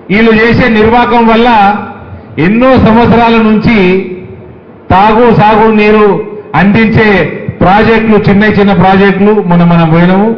వీళ్ళు చేసే నిర్వాహకం వల్ల ఎన్నో సంవత్సరాల నుంచి తాగు సాగు నీరు అందించే ప్రాజెక్టులు చిన్న చిన్న ప్రాజెక్టులు మొన్న మనం పోయినాము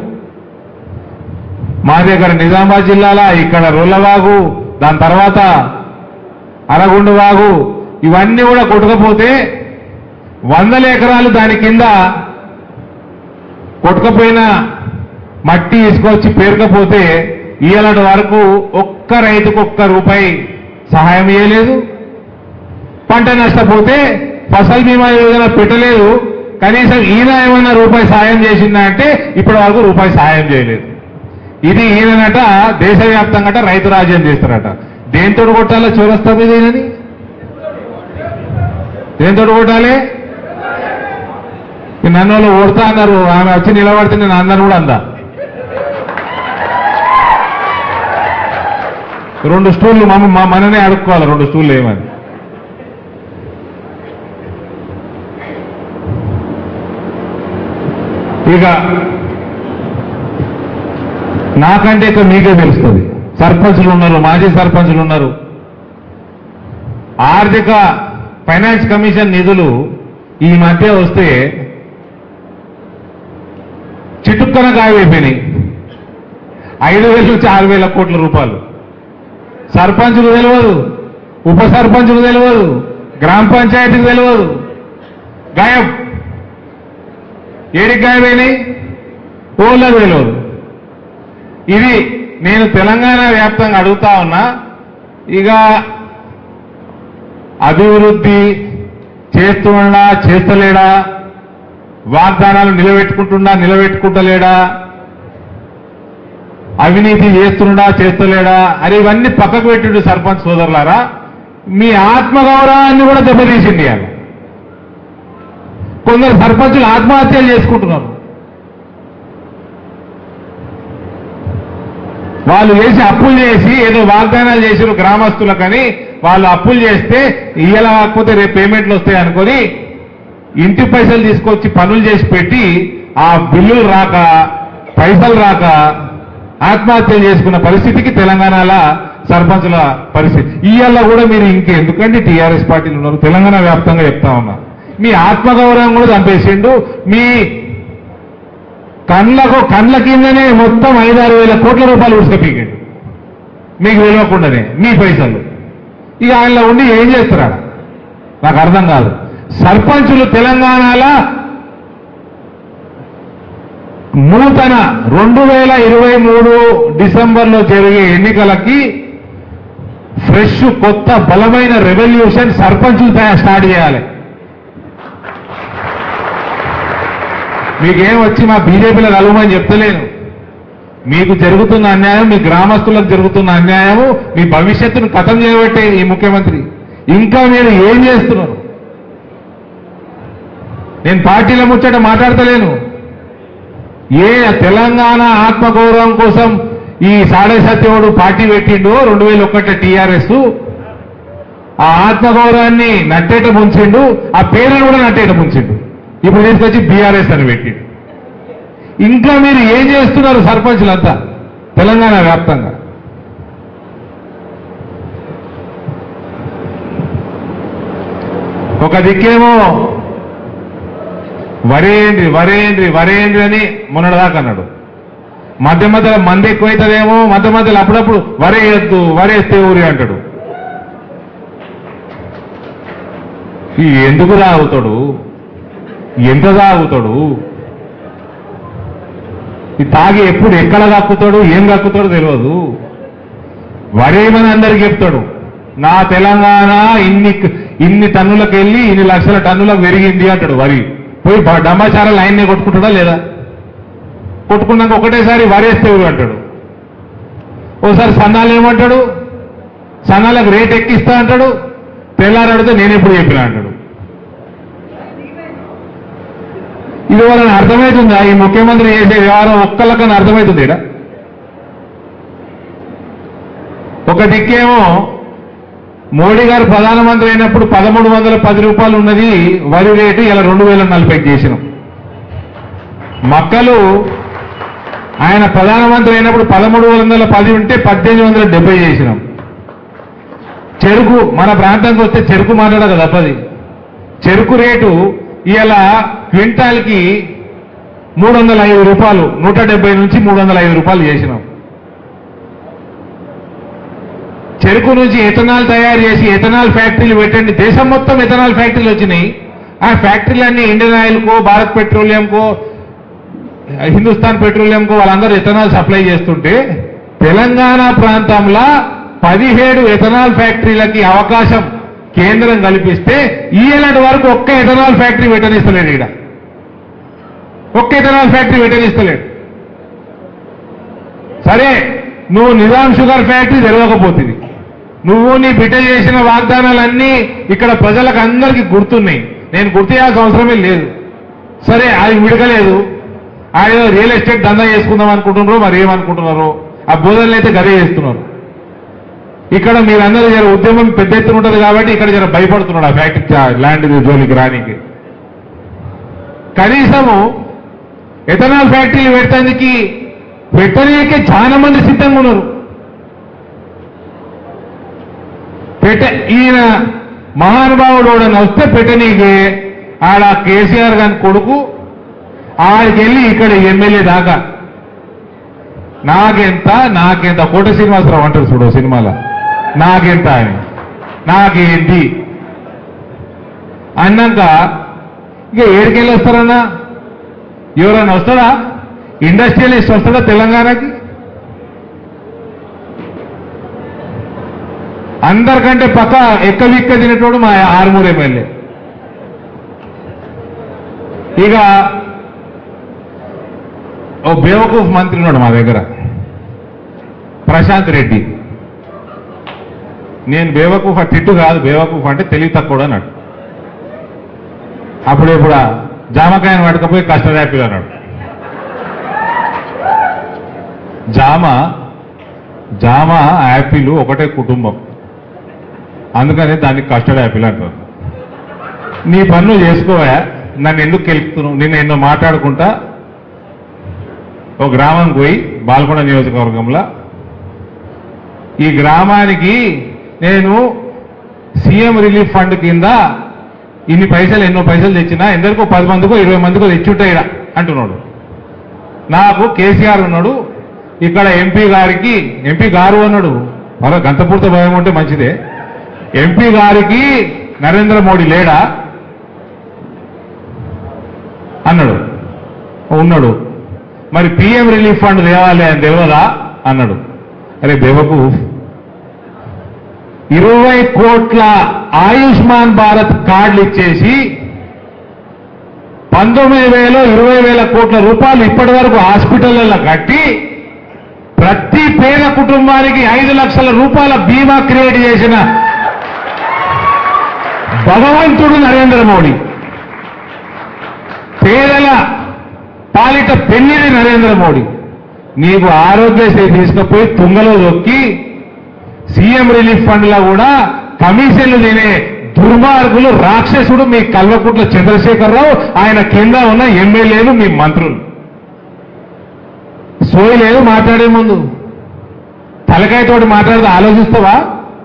మా దగ్గర నిజామాబాద్ జిల్లాలో ఇక్కడ రొల్లవాగు దాని తర్వాత అరగుండు వాగు ఇవన్నీ కూడా కొట్టుకపోతే వందల ఎకరాలు దాని కింద కొట్టుకపోయిన మట్టి తీసుకొచ్చి పేరుకపోతే ఇయ్యాలటి వరకు ఒక్క రైతుకు ఒక్క రూపాయి సహాయం ఇవ్వలేదు పంట నష్టపోతే ఫసల్ బీమా యోజన పెట్టలేదు కనీసం ఈయన ఏమైనా రూపాయి సాయం చేసిందా అంటే ఇప్పటి వరకు రూపాయి సాయం చేయలేదు ఇది ఈయనట దేశవ్యాప్తంగా రైతు రాజ్యం చేస్తారట దేంతో కొట్టాలో చూరస్తా మీద ఈయనని దేంతో కొట్టాలి ఈ నన్ను వాళ్ళు ఓడతా అన్నారు ఆమె వచ్చి నిలబడితే నేను అందరు కూడా అందా రెండు స్టూళ్ళు మమ్మ మా మననే అడుక్కోవాలి రెండు స్టూళ్ళు ఏమని ఇక నాకంటే ఇక మీకే తెలుస్తుంది సర్పంచులు ఉన్నారు మాజీ సర్పంచులు ఉన్నారు ఆర్థిక ఫైనాన్స్ కమిషన్ నిధులు ఈ మధ్య వస్తే చిటుక్కన గాయమైపోయినాయి ఐదు వేల నుంచి ఆరు వేల కోట్ల రూపాయలు సర్పంచులు తెలియదు ఉప సర్పంచులు తెలియదు గ్రామ పంచాయతీకి తెలియదు గాయం ఏడికి గాయమైనాయి ఓళ్ళకు తెలియదు ఇది నేను తెలంగాణ వ్యాప్తంగా అడుగుతా ఉన్నా ఇక అభివృద్ధి చేస్తున్నా చేస్తలేడా వాగ్దానాలు నిలబెట్టుకుంటున్నా నిలబెట్టుకుంటలేడా అవినీతి చేస్తున్నా చేస్తలేడా అని ఇవన్నీ పక్కకు పెట్టిండు సర్పంచ్ సోదరులారా మీ ఆత్మగౌరవాన్ని కూడా దెబ్బతీసింది ఇవాళ కొందరు సర్పంచులు ఆత్మహత్యలు చేసుకుంటున్నారు వాళ్ళు చేసి అప్పులు చేసి ఏదో వాగ్దానాలు చేసిన గ్రామస్తులకని వాళ్ళు అప్పులు చేస్తే ఇయ్యాల కాకపోతే రేపు పేమెంట్లు వస్తాయి అనుకొని ఇంటి పైసలు తీసుకొచ్చి పనులు చేసి పెట్టి ఆ బిల్లులు రాక పైసలు రాక ఆత్మహత్యలు చేసుకున్న పరిస్థితికి తెలంగాణలో సర్పంచుల పరిస్థితి ఇవాళ కూడా మీరు ఇంకెందుకండి టీఆర్ఎస్ పార్టీలు ఉన్నారు తెలంగాణ వ్యాప్తంగా చెప్తా ఉన్నా మీ ఆత్మగౌరవం కూడా చంపేసిండు మీ కండ్లకు కండ్ల కిందనే మొత్తం ఐదారు వేల కోట్ల రూపాయలు ఉసుకపీకండి మీకు తెలియకుండానే మీ పైసలు ఇక ఆయనలో ఉండి ఏం చేస్తారా నాకు అర్థం కాదు సర్పంచులు తెలంగాణలో నూతన రెండు వేల ఇరవై మూడు డిసెంబర్లో జరిగే ఎన్నికలకి ఫ్రెష్ కొత్త బలమైన రెవల్యూషన్ సర్పంచులు తయా- స్టార్ట్ చేయాలి మీకేం వచ్చి మా బీజేపీలో కలవమని చెప్తలేను మీకు జరుగుతున్న అన్యాయం మీ గ్రామస్తులకు జరుగుతున్న అన్యాయము మీ భవిష్యత్తును కథం చేయబట్టే ఈ ముఖ్యమంత్రి ఇంకా మీరు ఏం చేస్తున్నారు నేను పార్టీల ముచ్చట మాట్లాడతలేను ఏ తెలంగాణ ఆత్మగౌరవం కోసం ఈ సాడే సత్యవుడు పార్టీ పెట్టిండో రెండు వేల ఒకటి టీఆర్ఎస్ ఆ ఆత్మగౌరవాన్ని నట్టేట ముంచిండు ఆ పేరును కూడా నట్టేట ముంచిండు ఇప్పుడు తీసుకొచ్చి బీఆర్ఎస్ అని పెట్టిండు ఇంకా మీరు ఏం చేస్తున్నారు సర్పంచులంతా తెలంగాణ వ్యాప్తంగా ఒక దిక్కేమో వరేంద్రి వరేంద్రి వరేంద్రి అని మొన్నటిదాకా అన్నాడు మధ్య మధ్యలో మంది ఎక్కువైతుందేమో మధ్య మధ్యలో అప్పుడప్పుడు వరేయొద్దు వరేస్తే ఊరి అంటాడు ఈ ఎందుకు తాగుతాడు ఎంత తాగుతాడు ఈ తాగి ఎప్పుడు ఎక్కడ కక్కుతాడు ఏం కక్కుతాడో తెలియదు వరేమని అందరికి చెప్తాడు నా తెలంగాణ ఇన్ని ఇన్ని టన్నులకు వెళ్ళి ఇన్ని లక్షల టన్నులకు పెరిగింది అంటాడు వరి పోయి బ- డమ్మాచార లైన్నే కొట్టుకుంటాడా లేదా కొట్టుకున్నాక ఒకటేసారి వరేస్తే ఊరు అంటాడు ఓసారి సన్నాలు ఏమంటాడు సన్నాలకు రేట్ ఎక్కిస్తా అంటాడు తెల్లారి అడిగితే నేను ఎప్పుడు చెప్పినా అంటాడు ఇది వాళ్ళని అర్థమవుతుందా ఈ ముఖ్యమంత్రి చేసే వ్యవహారం ఒక్కళ్ళకన్నా అర్థమవుతుంది ఈడ? ఒక దిక్కేమో మోడీ గారు ప్రధానమంత్రి అయినప్పుడు పదమూడు వందల పది రూపాయలు ఉన్నది వరి రేటు ఇలా రెండు వేల నలభైకి చేసినాం మక్కలు ఆయన ప్రధానమంత్రి అయినప్పుడు పదమూడు వందల పది ఉంటే పద్దెనిమిది వందల డెబ్బై చేసినాం చెరుకు మన ప్రాంతానికి వస్తే చెరుకు మాట్లాడక తప్పది చెరుకు రేటు ఇవాళ క్వింటాల్కి మూడు వందల ఐదు రూపాయలు నూట డెబ్బై నుంచి మూడు వందల ఐదు రూపాయలు చేసినాం చెరుకు నుంచి ఎథనాల్ తయారు చేసి ఎథనాల్ ఫ్యాక్టరీలు పెట్టండి దేశం మొత్తం ఎథనాల్ ఫ్యాక్టరీలు వచ్చినాయి ఆ ఫ్యాక్టరీలన్నీ ఇండియన్ ఆయిల్కో భారత్ పెట్రోలియంకో హిందుస్థాన్ పెట్రోలియంకో వాళ్ళందరూ ఎథనాల్ సప్లై చేస్తుంటే తెలంగాణ ప్రాంతంలో పదిహేడు ఎథనాల్ ఫ్యాక్టరీలకి అవకాశం కేంద్రం కల్పిస్తే ఈనాటి వరకు ఒక్క ఎథనాల్ ఫ్యాక్టరీ పెట్టనిస్తలేడు ఇక్కడ ఒక్క ఎథనాల్ ఫ్యాక్టరీ పెట్టనిస్తలేడు సరే నువ్వు నిజాం షుగర్ ఫ్యాక్టరీ తెరవకపోతుంది నువ్వు నీ బిడ్డ చేసిన వాగ్దానాలన్నీ ఇక్కడ ప్రజలకు అందరికీ గుర్తున్నాయి నేను గుర్తు చేయాల్సిన అవసరమే లేదు సరే అది విడకలేదు ఆయన రియల్ ఎస్టేట్ దందా చేసుకుందాం అనుకుంటున్నారో మరి ఏమనుకుంటున్నారో ఆ బోధనలు అయితే గదే చేస్తున్నారు ఇక్కడ మీరందరూ జర ఉద్యమం పెద్ద ఎత్తున ఉంటుంది కాబట్టి ఇక్కడ జర భయపడుతున్నాడు ఆ ఫ్యాక్టరీ ల్యాండ్ జోలికి రానికి కనీసము ఎథనాల్ ఫ్యాక్టరీలు పెట్టడానికి పెట్టనీకే చాలా మంది సిద్ధంగా ఉన్నారు పెట్ట ఈయన మహానుభావుడు ఎవడన్నా వస్తే పెట్టనీకే ఆడ కేసీఆర్ గారి కొడుకు ఆడికి వెళ్ళి ఇక్కడ ఎమ్మెల్యే దాకా నాకెంత నాకెంత కోట శ్రీనివాసరావు అంటారు చూడు సినిమాలో నాకెంత అని నాకేంటి అన్నాక ఇక ఏడికెళ్ళి వస్తారన్నా ఎవరన్నా వస్తాడా ఇండస్ట్రియలిస్ట్ వస్తాడా తెలంగాణకి అందరికంటే పక్క ఎక్కవిక్క తినేటోడు మా ఆరుమూరు ఎమ్మెల్యే ఇక ఓ బేవకూఫ్ మంత్రి ఉన్నాడు మా దగ్గర ప్రశాంత్ రెడ్డి నేను బేవకూఫ్ ఆ తిట్టు కాదు బేవకూఫ్ అంటే తెలివి తక్కువ అన్నాడు అప్పుడు ఇప్పుడు ఆ జామకాయను పట్టుకపోయి కస్టర్డ్ యాపిల్ అన్నాడు జామ జామ యాపిల్ ఒకటే కుటుంబం అందుకని దాన్ని కస్టర్డ్ యాపిల్ అంటారు నీ పన్ను చేసుకోవా నన్ను ఎందుకు గెలుపుతున్నావు నిన్న ఎన్నో మాట్లాడుకుంటా ఒక గ్రామానికి పోయి బాల్కొండ నియోజకవర్గంలో ఈ గ్రామానికి నేను సీఎం రిలీఫ్ ఫండ్ కింద ఇన్ని పైసలు ఎన్నో పైసలు తెచ్చినా ఎందరికో పది మందికో ఇరవై మందికో తెచ్చుంటాయి ఈడ అంటున్నాడు నాకు కేసీఆర్ ఉన్నాడు ఇక్కడ ఎంపీ గారికి ఎంపీ గారు అన్నాడు మరో గంతపూర్త భయం ఉంటే మంచిదే ఎంపీ గారికి నరేంద్ర మోడీ లేడా అన్నాడు ఉన్నాడు మరి పిఎం రిలీఫ్ ఫండ్ తేవాలి అని తెలియదా అన్నాడు అరే బేవకు ఇరవై కోట్ల ఆయుష్మాన్ భారత్ కార్డులు ఇచ్చేసి పంతొమ్మిది వేలు ఇరవై వేల కోట్ల రూపాయలు ఇప్పటి వరకు హాస్పిటల్లో కట్టి ప్రతి పేద కుటుంబానికి ఐదు లక్షల రూపాయల బీమా క్రియేట్ చేసిన భగవంతుడు నరేంద్ర మోడీ పేదల పాలిట పెన్నిది నరేంద్ర మోడీ నీకు ఆరోగ్యశ్రీ తీసుకుపోయి తుంగలో దొక్కి సీఎం రిలీఫ్ ఫండ్ లో కూడా కమిషన్లు తినే దుర్మార్గులు రాక్షసుడు మీ కల్వకుట్ల చంద్రశేఖరరావు ఆయన కింద ఉన్న ఎమ్మెల్యేలు మీ మంత్రులు సోయి లేదు మాట్లాడే ముందు తలకాయతోటి మాట్లాడితే ఆలోచిస్తావా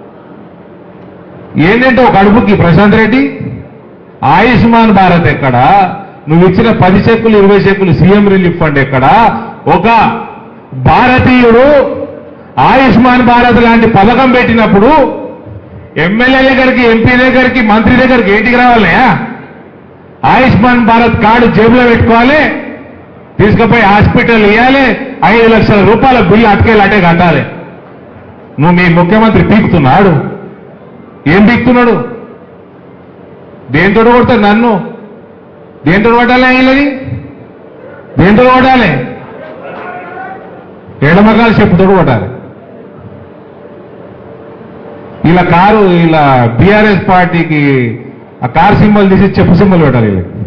ఏంటంటే ఒక అడుపుకి ప్రశాంత్ రెడ్డి ఆయుష్మాన్ భారత్ ఎక్కడ నువ్వు ఇచ్చిన పది చెక్కులు ఇరవై చెక్కులు సీఎం రిలీఫ్ ఫండ్ ఎక్కడ ఒక భారతీయుడు ఆయుష్మాన్ భారత్ లాంటి పథకం పెట్టినప్పుడు ఎమ్మెల్యే దగ్గరికి ఎంపీ దగ్గరికి మంత్రి దగ్గరికి ఏంటికి రావాలయా ఆయుష్మాన్ భారత్ కార్డు జేబులో పెట్టుకోవాలి తీసుకుపోయి హాస్పిటల్ ఇవ్వాలి ఐదు లక్షల రూపాయల బిల్లు అటుకెళ్ళి అటే కట్టాలి నువ్వు మీ ముఖ్యమంత్రి పీకుతున్నాడు ఏం పీకుతున్నాడు దేంతో కొడతాడు నన్ను దేంతో కొట్టాలి ఆయనని దేంతో కొట్టాలి ఎడమకాలు చెప్పుతోడు కొట్టాలి ఇలా కారు ఇలా బీఆర్ఎస్ పార్టీకి ఆ కార్ సింబల్ తీసి చెప్పు సింబల్ పెట్టాలి వీళ్ళకి